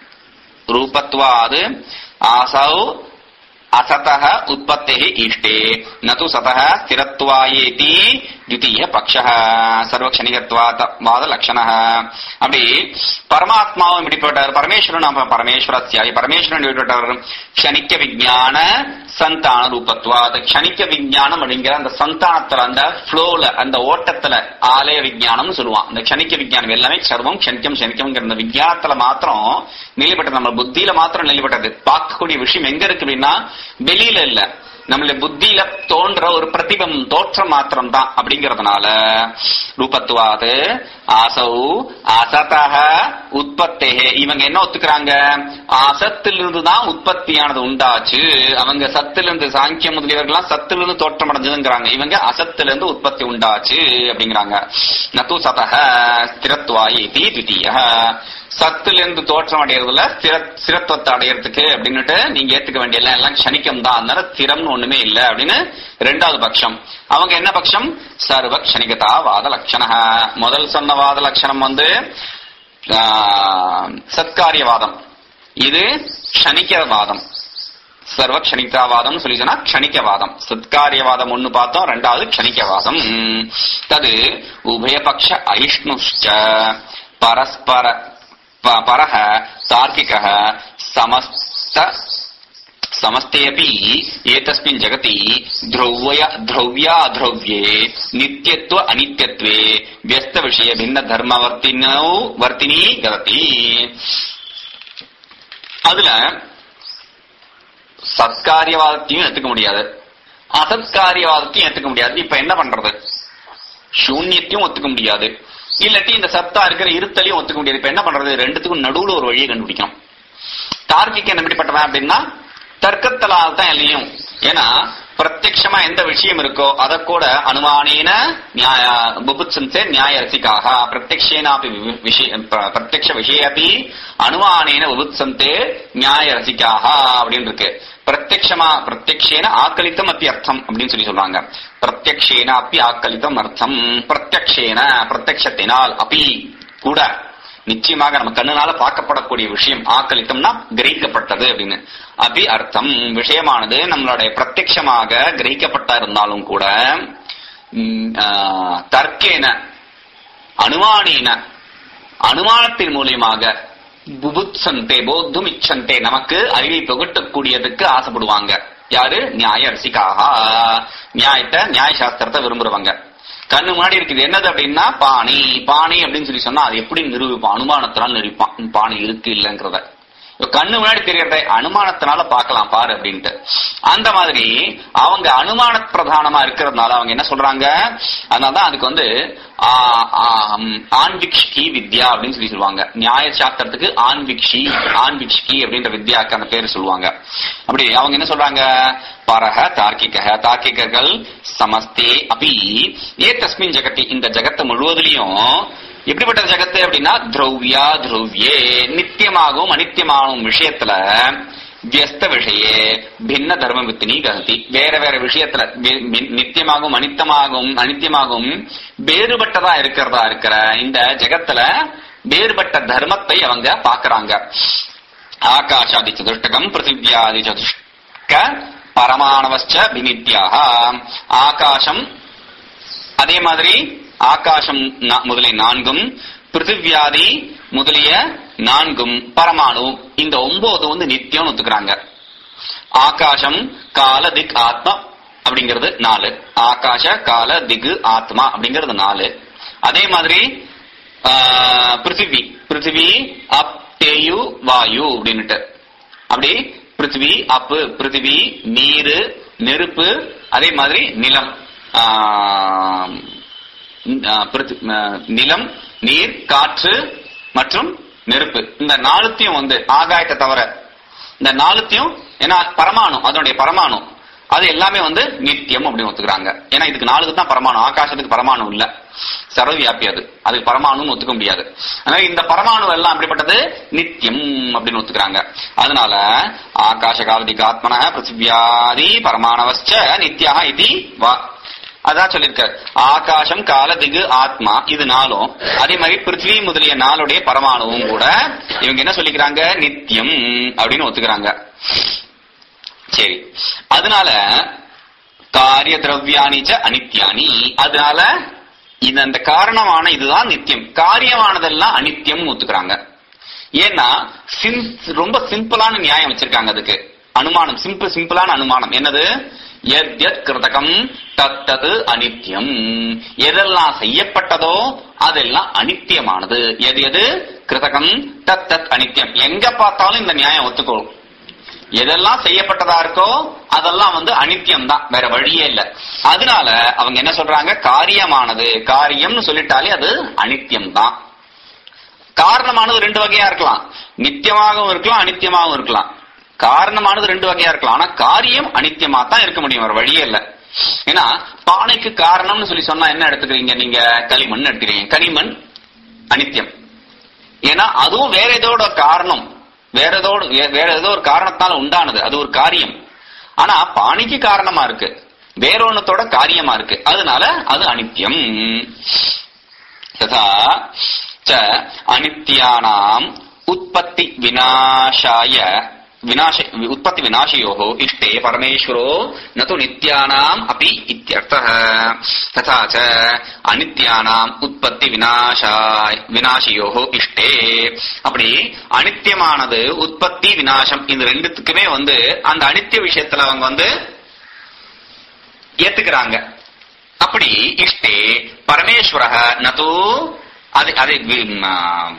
ரூபத்வாது ஆசௌ असतः उत्पत्तेः ईष्टे न तु सतः स्थिरत्वायेति द्वितीय पक्षः சர்வக்ஷணிகத்வாத வாத லட்சணः அப்படி பரமாத்மாவும் இப்படிப்பட்டார் பரமேஸ்வரன் நம்ம பரமேஸ்வரஸ்யாய் பரமேஸ்வரன் இப்படிப்பட்டவர் க்ஷணிக்க விஞ்ஞான சந்தான ரூபத்வாத் க்ஷணிக்க விஞ்ஞானம் அப்படிங்கிற அந்த சந்தானத்துல அந்த ஃப்ளோல அந்த ஓட்டத்துல ஆலய விஞ்ஞானம்னு சொல்லுவான் அந்த க்ஷணிக்க விஞ்ஞானம் எல்லாமே சர்வம் க்ஷணிக்கம் க்ஷணிக்கம்ங்கிற அந்த விஞ்ஞானத்துல மாத்திரம் நிலைப்பட்டது நம்ம புத்தியில மாத்திரம் நிலைப்பட்டது பார்க்கக்கூடிய விஷயம் எங்க இருக்கு அப்படின்னா வெளியில இல்ல நம்மளுடைய புத்தியில தோன்ற ஒரு பிரதிபம் தோற்றம் மாத்திரம் தான் அப்படிங்கறதுனால ரூபத்துவாது ஆசௌ அசதக உற்பத்தேகே இவங்க என்ன ஒத்துக்கிறாங்க அசத்திலிருந்து தான் உற்பத்தியானது உண்டாச்சு அவங்க சத்திலிருந்து சாங்கிய முதலியவர்கள்லாம் சத்திலிருந்து தோற்றம் அடைஞ்சதுங்கிறாங்க இவங்க அசத்திலிருந்து உற்பத்தி உண்டாச்சு அப்படிங்கிறாங்க நத்து சதக ஸ்திரத்வாயி திவிதீய சத்திலிருந்து தோற்றம் அடையறதுல ஸ்திர ஸ்திரத்துவத்தை அடையறதுக்கு அப்படின்னுட்டு நீங்க ஏத்துக்க வேண்டிய எல்லாம் எல்லாம் க்ஷணிக்கம் தான் அதனால ஸ்திரம்னு ஒண்ணுமே இல்ல அப்படின்னு ரெண்டாவது பட்சம் அவங்க என்ன பட்சம் சர்வ க்ஷணிகதா வாத லட்சண முதல் சொன்ன வாத லட்சணம் வந்து ஆஹ், சத்காரியவாதம் இது க்ஷணிகவாதம் சர்வ க்ஷணிகாவாதம் சொல்லி சொன்னா க்ஷணிகவாதம் சத்காரியவாதம் ஒண்ணு பார்த்தோம் ரெண்டாவது க்ஷணிகவாதம் உம், தது உபயபக்ஷ அயிஷ்ணுஷ்ட பரஸ்பர ப- பரஹ தார்க்கிகः समस्त समस्तेऽपि एतस्मिन् जगति ध्रुवय ध्रुव्याध्रुव्ये नित्यत्व अनित्यत्वे व्यस्तविषय भिन्नधर्मवर्तिनौ वर्तिनी गदति அதுல சத்காரியவாதத்தையும் எடுத்துக்க முடியாது அசத்காரியவாதத்தையும் எடுத்துக்க முடியாது இப்ப என்ன பண்றது சூன்யத்தையும் ஒத்துக்க முடியாது இல்லாட்டி இந்த சத்தா இருக்கிற இருத்தலையும் ஒத்துக்க முடியாது இப்ப என்ன பண்றது ரெண்டுத்துக்கும் நடுவுல ஒரு வழியை கண்டுபிடிக்கணும் தார்க்கிகன் எப்படிப்பட்டவன் அப்படின்னா தர்க்கத்தலால் தான் எல்லையும் ஏன்னா பிரத்யக்ஷமா எந்த விஷயம் இருக்கோ அத கூட அனுமானேன நியாய புபுத்சன்சே நியாய ரசிக்காக பிரத்யக்ஷேனாபி வி- விஷய பிர- பிரத்யக்ஷ விஷயப்பி அனுமானேன புபுத்சந்தே நியாய ரசிக்காக அப்படின்னு இருக்கு பிரத்யக்ஷமா பிரத்யக்ஷேன ஆக்கலித்தம் அப்பி அர்த்தம் அப்படின்னு சொல்லி சொல்றாங்க பிரத்யக்ஷேன அப்பி ஆக்கலித்தம் அர்த்தம் பிரத்யக்ஷேன பிரத்யக்ஷத்தினால் அப்பி கூட நிச்சயமாக நம்ம கண்ணுனால பார்க்கப்படக்கூடிய விஷயம் ஆக்கலித்தம்னா கிரகிக்கப்பட்டது அப்படின்னு அபி அர்த்தம் விஷயமானது நம்மளுடைய பிரத்யக்ஷமாக கிரகிக்கப்பட்ட இருந்தாலும் கூட ம், ஆ, தர்க்கேன அனுமானேன அனுமானத்தின் மூலியமாக புபுத்சந்தே போத்தும் இச்சந்தே நமக்கு அறிவை புகட்டக்கூடியதுக்கு ஆசைப்படுவாங்க யாரு நியாய ரசிகாக நியாயத்தை நியாய சாஸ்திரத்தை விரும்புறவங்க கண்ணு முன்னாடி இருக்குது என்னது அப்படின்னா பானை பானை அப்படின்னு சொல்லி சொன்னா அது எப்படி நிரூபிப்பான் அனுமானத்தினால் நிரூபிப்பான் பானை இருக்கு இல்லைங்கிறத கண்ணு முன்னாடி தெரியறத அனுமானத்தினால பார்க்கலாம் பாரு அப்படின்ட்டு அந்த மாதிரி அவங்க அனுமான பிரதானமா இருக்கிறதுனால அவங்க என்ன சொல்றாங்க அதனாலதான் அதுக்கு வந்து ஆ, ஆம், ஆன்விக்ஷி வித்யா அப்படின்னு சொல்லி சொல்லுவாங்க நியாய சாஸ்திரத்துக்கு ஆன்விக்ஷி ஆன்விக்ஷி அப்படின்ற வித்யாக்கு அந்த பேரு சொல்லுவாங்க அப்படி அவங்க என்ன சொல்றாங்க பரஹ தார்க்கிக தார்க்கிகர்கள் சமஸ்தே அபி ஏ தஸ்மின் ஜெகத்தி இந்த ஜெகத்து முழுவதிலையும் எப்படிப்பட்ட ஜெகத்து அப்படின்னா திரௌவியா திரௌவியே நித்தியமாகவும் அனித்தியமாகவும் விஷயத்துல வியஸ்த விஷயே பின்ன தர்ம வித்தினி ககதி வேற வேற விஷயத்துல வி- வி- நித்தியமாகவும் அனித்தமாகவும் அனித்தியமாகவும் வேறுபட்டதா இருக்கிறதா இருக்கிற இந்த ஜெகத்துல வேறுபட்ட தர்மத்தை அவங்க பாக்குறாங்க ஆகாஷாதி சதுஷ்டகம் பிருத்திவியாதி சதுஷ்க பரமாணவச்ச பினித்யாக ஆகாசம் அதே மாதிரி ஆகாசம் நா- முதலிய நான்கும் பிருத்திவியாதி முதலிய நான்கும் பரமாணு இந்த ஒன்பது வந்து நித்தியம் ஒத்துக்கிறாங்க ஆகாசம் கால திக் ஆத்மா அப்படிங்கிறது நாலு ஆகாஷ கால திகு ஆத்மா அப்படிங்கிறது நாலு அதே மாதிரி ஆ, பிருத்திவி பிருத்திவி அப் தேயு வாயு அப்படின்னுட்டு அப்படி பிருத்திவி அப்பு பிருத்திவி நீரு நெருப்பு அதே மாதிரி நிலம் ஆ, ஆ, பிருத்தி- ஆ, நிலம் நீர் காற்று மற்றும் நெருப்பு இந்த நாலுத்தையும் வந்து ஆகாயத்தை தவிர இந்த நாலுத்தையும் ஏன்னா பரமாணு அதனுடைய பரமாணு அது எல்லாமே வந்து நித்தியம் அப்படின்னு ஒத்துக்கிறாங்க ஏன்னா இதுக்கு நாலுக்கு தான் பரமாணு ஆகாசத்துக்கு பரமாணு இல்ல சர்வவியாபி அது அதுக்கு பரமாணுன்னு ஒத்துக்க முடியாது அதனால இந்த பரமாணு எல்லாம் அப்படிப்பட்டது நித்தியம் அப்படின்னு ஒத்துக்கிறாங்க அதனால ஆகாஷ காலதிக்கு ஆத்மன பிருத்திவியாதி பரமாணவச்ச நித்யா இது வா அதான் சொல்லிருக்காரு ஆகாசம் கால திகு ஆத்மா இது நாளும் அதே மாதிரி பிருத்வி முதலிய நாளுடைய பரமாணுவும் கூட இவங்க என்ன சொல்லிக்கிறாங்க நித்தியம் அப்படின்னு ஒத்துக்கிறாங்க சரி அதனால காரிய திரவியானிச்ச அனித்யானி அதனால இது அந்த காரணமான இதுதான் நித்தியம் காரியமானதெல்லாம் அனித்தியம் ஒத்துக்கிறாங்க ஏன்னா சிம் ரொம்ப சிம்பிளான நியாயம் வச்சிருக்காங்க அதுக்கு அனுமானம் சிம்பிள் சிம்பிளான அனுமானம் என்னது எத் எத் கிருதகம் தத்தது அனித்யம் எதெல்லாம் செய்யப்பட்டதோ அதெல்லாம் அனித்தியமானது எது எது கிருதகம் தத்தத் அனித்யம் எங்க பார்த்தாலும் இந்த நியாயம் ஒத்துக்கணும் எதெல்லாம் செய்யப்பட்டதா இருக்கோ அதெல்லாம் வந்து அனித்தியம் தான் வேற வழியே இல்ல அதனால அவங்க என்ன சொல்றாங்க காரியமானது காரியம்னு சொல்லிட்டாலே அது அனித்தியம் தான் காரணமானது ரெண்டு வகையா இருக்கலாம் நித்தியமாகவும் இருக்கலாம் அனித்தியமாகவும் இருக்கலாம் காரணமானது ரெண்டு வகையா இருக்கலாம் ஆனா காரியம் அனித்தியமா தான் இருக்க முடியும் வேற வழியே இல்ல ஏன்னா பானைக்கு காரணம்னு சொல்லி சொன்னா என்ன எடுத்துக்கிறீங்க நீங்க களிமண் எடுத்துக்கிறீங்க களிமண் அனித்தியம் ஏன்னா அதுவும் வேற ஏதோட காரணம் வேற ஏதோட வே- வேற ஏதோ ஒரு காரணத்தால உண்டானது அது ஒரு காரியம் ஆனா பாணிக்கு காரணமா இருக்கு வேற ஒன்னத்தோட காரியமா இருக்கு அதனால அது அனித்தியம் ததா ச அனித்யானாம் உற்பத்தி விநாசாய விநாச உற்பத்தி விநாசயோः इष्टे परमेश्वरो न तु नित्यानाम् अपि इत्यर्थः तथा च அனித்யானாம் உற்பத்தி விநாசாய் விநாசயோः இஷ்டே அப்படி அனித்தியமானது உற்பத்தி விநாசம் இந்த ரெண்டுத்துக்குமே வந்து அந்த அனித்திய விஷயத்துல அவங்க வந்து ஏத்துக்கிறாங்க அப்படி இஷ்டே பரமேஸ்வர நது அது அதை வி- ம-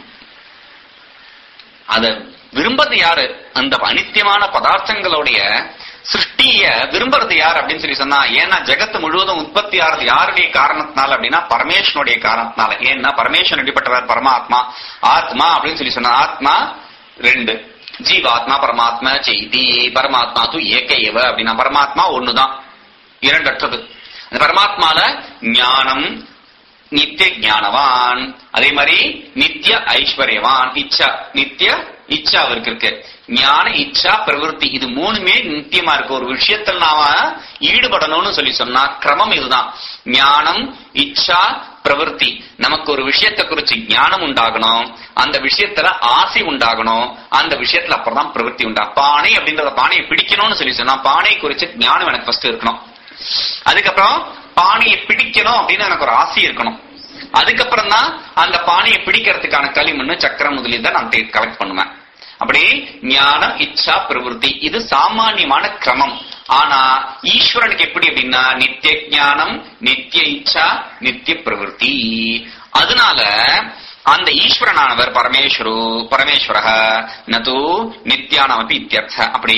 அத விரும்புறது யாரு அந்த அனித்தியமான பதார்த்தங்களுடைய சிருஷ்டிய விரும்புறது யார் அப்படின்னு சொல்லி சொன்னா ஏன்னா ஜெகத்து முழுவதும் உற்பத்தி ஆறது யாருடைய காரணத்தினால அப்படின்னா பரமேஸ்வனுடைய காரணத்தினால ஏன்னா பரமேஸ்வரன் எப்படிப்பட்டவர் பரமாத்மா ஆத்மா அப்படின்னு சொல்லி சொன்னா ஆத்மா ரெண்டு ஜீவாத்மா பரமாத்மா செய்தி பரமாத்மா தூ ஏக ஏவ அப்படின்னா பரமாத்மா ஒண்ணுதான் இரண்டற்றது அந்த பரமாத்மால ஞானம் நித்திய ஞானவான் அதே மாதிரி நித்திய ஐஸ்வர்யவான் இச்சா நித்திய இச்சா அவருக்கு இருக்கு ஞான இச்சா பிரவருத்தி இது மூணுமே நித்தியமா இருக்கு ஒரு விஷயத்தில் நாம ஈடுபடணும்னு சொல்லி சொன்னா கிரமம் இதுதான் ஞானம் இச்சா பிரவருத்தி நமக்கு ஒரு விஷயத்தை குறிச்சு ஞானம் உண்டாகணும் அந்த விஷயத்துல ஆசை உண்டாகணும் அந்த விஷயத்துல அப்புறம் தான் பிரவருத்தி உண்டா பானை அப்படின்றத பானையை பிடிக்கணும்னு சொல்லி சொன்னா பானை குறிச்சு ஞானம் எனக்கு ஃபர்ஸ்ட் இருக்கணும் அதுக்கப்புறம் பானையை பிடிக்கணும் அப்படின்னு எனக்கு ஒரு ஆசை இருக்கணும் அதுக்கப்புறம் தான் அந்த பானையை பிடிக்கிறதுக்கான களிமண்ணு சக்கரம் முதலில் தான் நான் கலெக்ட் பண்ணுவேன் அப்படி ஞானம் இச்சா பிரவருத்தி இது சாமானியமான கிரமம் ஆனா ஈஸ்வரனுக்கு எப்படி அப்படின்னா நித்திய ஞானம் நித்திய இச்சா நித்திய பிரவருத்தி அதனால அந்த ஈஸ்வரனானவர் பரமேஸ்வரு பரமேஸ்வரக நது நித்யானமபி இத்தியர்த்த அப்படி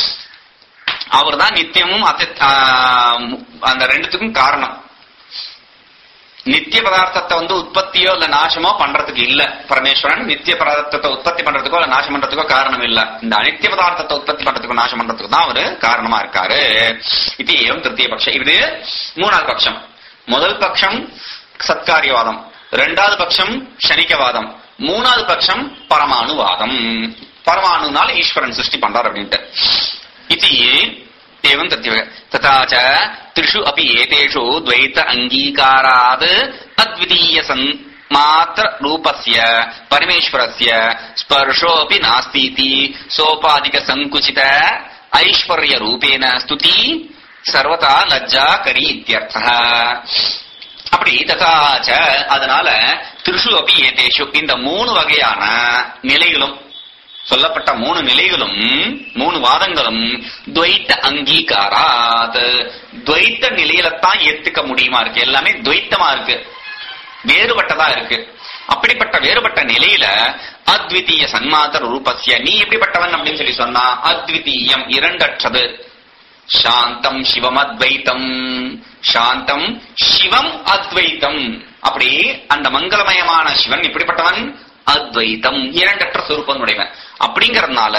அவர் தான் நித்தியமும் அசத்- ஆ, அந்த ரெண்டுத்துக்கும் காரணம் நித்திய பதார்த்தத்தை வந்து உற்பத்தியோ இல்ல நாசமோ பண்றதுக்கு இல்ல பரமேஸ்வரன் நித்திய பதார்த்தத்தை உற்பத்தி பண்றதுக்கோ இல்ல நாசம் பண்றதுக்கோ காரணம் இல்ல இந்த அனித்திய பதார்த்தத்தை உற்பத்தி பண்றதுக்கோ நாசம் பண்றதுக்கு தான் அவரு காரணமா இருக்காரு இது ஏவம் திருத்திய பட்சம் இது மூணாவது பட்சம் முதல் பட்சம் சத்காரியவாதம் ரெண்டாவது பட்சம் ஷணிகவாதம் மூணாவது பட்சம் பரமாணுவாதம் பரமாணுனால ஈஸ்வரன் சிருஷ்டி பண்றார் அப்படின்ட்டு இது एवं तथ्य तथा च त्रिषु अपि एतेषु द्वैत अङ्गीकारात् अद्वितीय सन् मात्र रूपस्य परमेश्वरस्य स्पर्शोऽपि नास्तीति सोपाधिक सङ्कुचित ऐश्वर्यरूपेण स्तुति सर्वथा लज्जा करी इत्यर्थः அப்படி ததாச்ச அதனால திருஷு அபி ஏதேஷு இந்த மூணு வகையான நிலைகளும் சொல்லப்பட்ட மூணு நிலைகளும் மூணு வாதங்களும் துவைத்த அங்கீகாராத் துவைத்த நிலையிலத்தான் ஏத்துக்க முடியுமா இருக்கு எல்லாமே துவைத்தமா இருக்கு வேறுபட்டதா இருக்கு அப்படிப்பட்ட வேறுபட்ட நிலையில அத்விதீய சன்மாதர் ரூபஸ்ய நீ எப்படிப்பட்டவன் அப்படின்னு சொல்லி சொன்னா அத்விதீயம் இரண்டற்றது சாந்தம் சிவம் அத்வைத்தம் சாந்தம் சிவம் அத்வைத்தம் அப்படி அந்த மங்களமயமான சிவன் இப்படிப்பட்டவன் அத்வைத்தம் இரண்டற்ற சுரூபம் உடையவன் அப்படிங்கறதுனால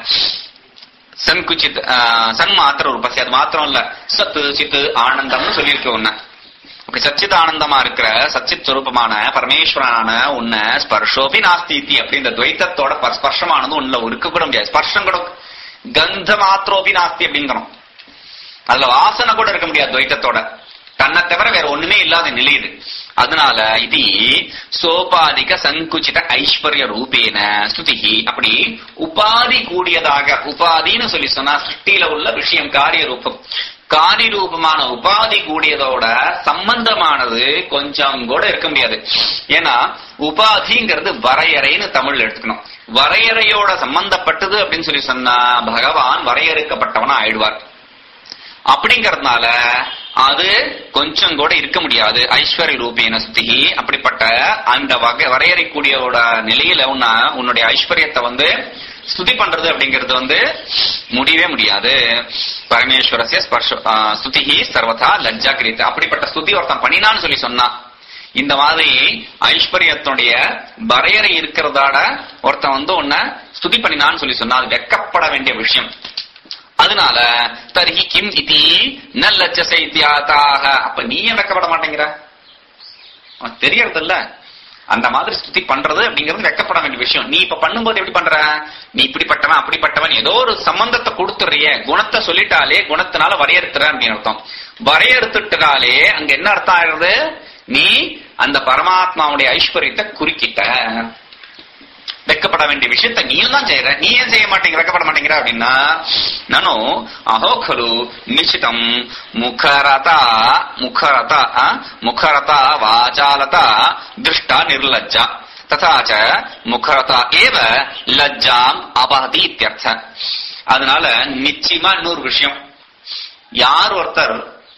சன்குச்சித் ஆஹ், சன்மாத்திர ரூபசி அது மாத்திரம் இல்ல சத்து சித்து ஆனந்தம்னு சொல்லியிருக்க உன்ன அப்படி சச்சித் ஆனந்தமா இருக்கிற சச்சித் சுரூபமான பரமேஸ்வரனான உன்னை ஸ்பர்ஷோபி நாஸ்தி அப்படி இந்த துவைத்தத்தோட ப- ஸ்பர்ஷமானது உன்ன இருக்க கூட முடியாது ஸ்பர்ஷம் கூட கந்த மாத்திரோபி நாஸ்தி அப்படிங்கிறோம் அதுல வாசனை கூட இருக்க முடியாது துவைத்தத்தோட தன்னை தவிர வேற ஒண்ணுமே இல்லாத நிலை இது அதனால இது சோபாதிக சங்குச்சித ஐஸ்வர்ய ரூபேன ஸ்துதிஹி அப்படி உபாதி கூடியதாக உபாதின்னு சொல்லி சொன்னா சிருஷ்டியில உள்ள விஷயம் காரிய ரூபம் காரிய ரூபமான உபாதி கூடியதோட சம்பந்தமானது கொஞ்சம் கூட இருக்க முடியாது ஏன்னா உபாதிங்கிறது வரையறைன்னு தமிழ்ல எடுத்துக்கணும் வரையறையோட சம்பந்தப்பட்டது அப்படின்னு சொல்லி சொன்னா பகவான் வரையறுக்கப்பட்டவனா ஆயிடுவார் அப்படிங்கறதுனால அது கொஞ்சம் கூட இருக்க முடியாது ஐஸ்வர்ய ரூபேன சுத்திகி அப்படிப்பட்ட அந்த வகை வரையறைக்கூடியோட நிலையில உன்ன உன்னுடைய ஐஸ்வர்யத்தை வந்து ஸ்துதி பண்றது அப்படிங்கிறது வந்து முடியவே முடியாது பரமேஸ்வரஸ்ய ஸ்பர்ஷ ஆ, ஸ்துதிஹி சர்வதா லஜ்ஜா கிரீத் அப்படிப்பட்ட ஸ்துதி ஒருத்தன் பண்ணினான்னு சொல்லி சொன்னா இந்த மாதிரி ஐஸ்வர்யத்தினுடைய வரையறை இருக்கிறதாட ஒருத்தன் வந்து உன்னை ஸ்துதி பண்ணினான்னு சொல்லி சொன்னா அது வெக்கப்பட வேண்டிய விஷயம் அதனால தர்ஹி கிம் இதி ந லஜ்ஜசை இத்தியாதாக அப்ப நீ ஏன் வெக்கப்பட மாட்டேங்கிற உனக்கு தெரியறது இல்ல அந்த மாதிரி ஸ்துதி பண்றது அப்படிங்கிறது வெக்கப்பட வேண்டிய விஷயம் நீ இப்ப பண்ணும்போது எப்படி பண்ற நீ இப்படிப்பட்டவன் அப்படிப்பட்டவன் ஏதோ ஒரு சம்பந்தத்தை கொடுத்துறிய குணத்தை சொல்லிட்டாலே குணத்தினால வரையறுத்துற அப்படின்னு அர்த்தம் வரையறுத்துட்டாலே அங்க என்ன அர்த்தம் ஆயிடுறது நீ அந்த பரமாத்மாவுடைய ஐஸ்வர்யத்தை குறுக்கிட்ட வெக்கப்பட வேண்டிய விஷயத்த நீயும் தான் செய்யற நீ ஏன் செய்ய மாட்டேங்கிற வெக்கப்பட மாட்டேங்கிற அப்படின்னா நானும் அஹோ खलु நிச்சிதம் முகரதா முகரதா ஆ, முகரதா வாசாலதா திருஷ்டா நிர்லஜ்ஜா ததா ச முகரதா ஏவ லஜ்ஜாம் அபஹதி இத்தியர்த்த அதனால நிச்சயமா இன்னொரு விஷயம் யார் ஒருத்தர்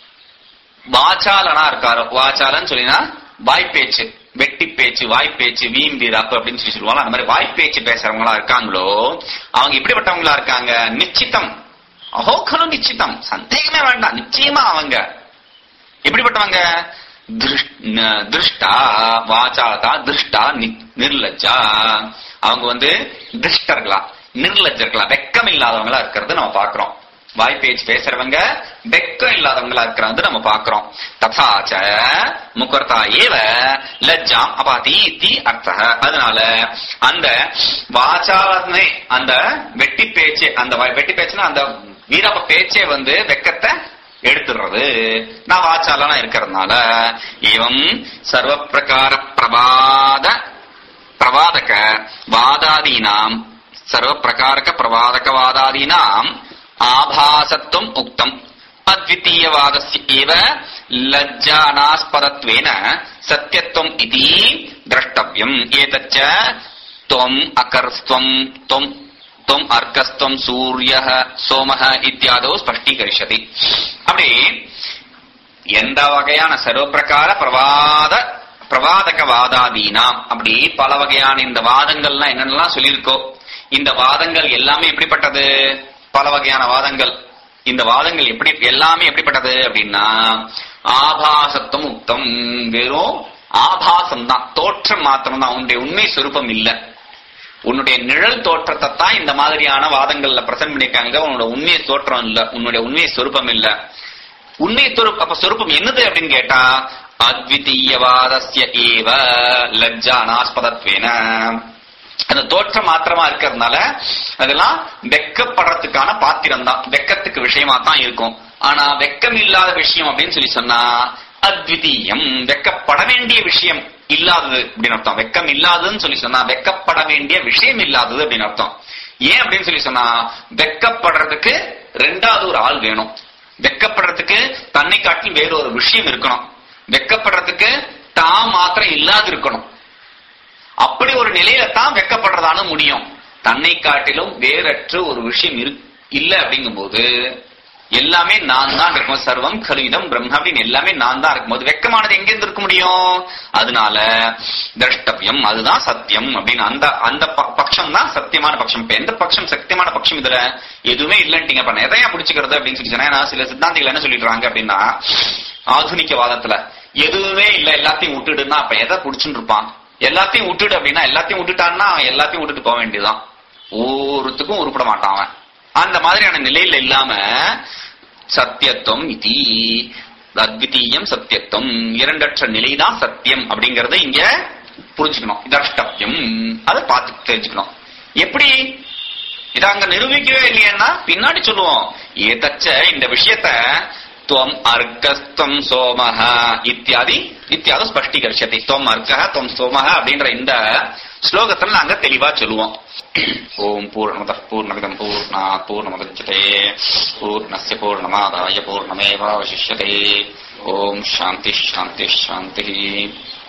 வாச்சாலனா இருக்காரோ வாச்சாலன்னு சொல்லினா வாய்ப்பேச்சு வெட்டி பேச்சு வாய்ப்பேச்சு வீம்பீராப்பு அப்படின்னு சொல்லி சொல்லுவாங்க அந்த மாதிரி வாய்ப்பேச்சு பேசுறவங்களா இருக்காங்களோ அவங்க இப்படிப்பட்டவங்களா இருக்காங்க நிச்சிதம் அஹோக்கலும் நிச்சிதம் சந்தேகமே வேண்டாம் நிச்சயமா அவங்க எப்படிப்பட்டவங்க திருஷ்- ந- திருஷ்டா வாச்சாலதா திருஷ்டா நி- நிர்லஜ்ஜா அவங்க வந்து திருஷ்டர்களா நிர்லஜர்களா வெக்கம் இல்லாதவங்களா இருக்கிறது நம்ம பாக்குறோம் வாய்ப்பேச்சு பேசுறவங்க வெக்கம் இல்லாதவங்களா இருக்கிறது நம்ம பாக்குறோம் ததாச்ச முகர்த்தா ஏவ லஜ்ஜாம் அபாதி இத்தி அர்த்தக அதனால அந்த வாச்சாலமே அந்த வெட்டி பேச்சு அந்த வா- வெட்டி பேச்சுன்னா அந்த வீரப்ப பேச்சே வந்து வெக்கத்தை எடுத்துடுறது நான் வாச்சாலனா இருக்கிறதுனால இவம் சர்வ பிரகார பிரபாத பிரவாதக வாதாதீனாம் சர்வ பிரகாரக பிரவாதக வாதாதீனாம் ஆபாசத்துவம் உக்தம் அத்விतीयवादस्य एव लज्जानास्पदत्वेन सत्यत्वम् इति द्रष्टव्यम् एतच्च त्वम् अकर्स्त्वम् त्वम् त्वम् अर्कस्त्वम् सूर्यः சோமஹ இத்தியாதோ ஸ்பஷ்டீகரிஷதி அப்படி எந்த வகையான சர்வப்பிரகார பிரவாத பிரவாதக வாதாதீனாம் அப்படி பல வகையான இந்த வாதங்கள்லாம் என்னென்னலாம் சொல்லியிருக்கோ இந்த வாதங்கள் எல்லாமே எப்படிப்பட்டது பல வகையான வாதங்கள் இந்த வாதங்கள் எப்படி எல்லாமே எப்படிப்பட்டது அப்படின்னா ஆபாசத்துவம் உக்தம் வெறும் ஆபாசம் தான் தோற்றம் மாத்திரம் தான் உன்னுடைய உண்மை சொரூபம் இல்ல உன்னுடைய நிழல் தோற்றத்தை தான் இந்த மாதிரியான வாதங்கள்ல பிரசன்ட் பண்ணிருக்காங்க உன்னோட உண்மை தோற்றம் இல்ல உன்னுடைய உண்மை சொரூபம் இல்ல உண்மை சொரூப் அப்ப சொரூபம் என்னது அப்படின்னு கேட்டா அத்விதீயவாதஸ்ய ஏவ லஜ்ஜா அனாஸ்பதத்வேன அந்த தோற்றம் மாத்திரமா இருக்கிறதுனால அதெல்லாம் வெக்கப்படுறதுக்கான பாத்திரம் தான் வெக்கத்துக்கு விஷயமா தான் இருக்கும் ஆனா வெக்கம் இல்லாத விஷயம் அப்படின்னு சொல்லி சொன்னா அத்விதீயம் வெக்கப்பட வேண்டிய விஷயம் இல்லாதது அப்படின்னு அர்த்தம் வெக்கம் இல்லாததுன்னு சொல்லி சொன்னா வெக்கப்பட வேண்டிய விஷயம் இல்லாதது அப்படின்னு அர்த்தம் ஏன் அப்படின்னு சொல்லி சொன்னா வெக்கப்படுறதுக்கு ரெண்டாவது ஒரு ஆள் வேணும் வெக்கப்படுறதுக்கு தன்னை காட்டிலும் வேற ஒரு விஷயம் இருக்கணும் வெக்கப்படுறதுக்கு தான் மாத்திரம் இல்லாது இருக்கணும் அப்படி ஒரு நிலையில தான் வெக்கப்படுறதான முடியும் தன்னை காட்டிலும் வேறற்ற ஒரு விஷயம் இரு இல்ல அப்படிங்கும்போது எல்லாமே நான் தான் இருக்கும் சர்வம் கலிதம் பிரம்ம அப்படின்னு எல்லாமே நான் தான் இருக்கும்போது வெக்கமானது எங்க இருந்து இருக்க முடியும் அதனால திரஷ்டவியம் அதுதான் சத்தியம் அப்படின்னு அந்த அந்த ப- பட்சம் தான் சத்தியமான பட்சம் இப்ப எந்த பட்சம் சத்தியமான பட்சம் இதுல எதுவுமே இல்லன்ட்டீங்க அப்ப நிறைய பிடிச்சுக்கிறது அப்படின்னு சொல்லி சொன்னா ஏன்னா சில சித்தாந்திகள் என்ன சொல்லிடுறாங்க அப்படின்னா ஆதுனிக்க வாதத்துல எதுவுமே இல்ல எல்லாத்தையும் விட்டுடுன்னா அப்ப எதை புடிச்சுட்டு இருப்பான் எல்லாத்தையும் விட்டுடு அப்படின்னா எல்லாத்தையும் விட்டுட்டான்னா அவன் எல்லாத்தையும் விட்டுட்டு போக வேண்டியதுதான் ஒருத்துக்கும் உருப்பட மாட்டான் அவன் அந்த மாதிரியான நிலையில இல்லாம சத்தியத்துவம் இதி அத்விதீயம் சத்தியத்துவம் இரண்டற்ற நிலைதான் சத்தியம் அப்படிங்கறத இங்க புரிஞ்சுக்கணும் இதஷ்டப்யம் அதை பார்த்து தெரிஞ்சுக்கணும் எப்படி இத அங்க நிரூபிக்கவே இல்லையன்னா பின்னாடி சொல்லுவோம் ஏதச்ச இந்த விஷயத்த துவம் அர்க்கஸ்தம் சோமஹ இத்தியாதி இத்தியாதி ஸ்பஷ்டீகரிச்சதி துவம் அர்க்கஹ துவம் சோமஹ அப்படின்ற இந்த ஸ்லோகத்துல நாங்க தெளிவா சொல்லுவோம் ஓம் பூர்ணமத பூர்ணமிதம் பூர்ணா பூர்ணமதச்சதே பூர்ணஸ்ய பூர்ணமாதாய பூர்ணமேவாவசிஷ்யதே ஓம் சாந்தி சாந்தி சாந்தி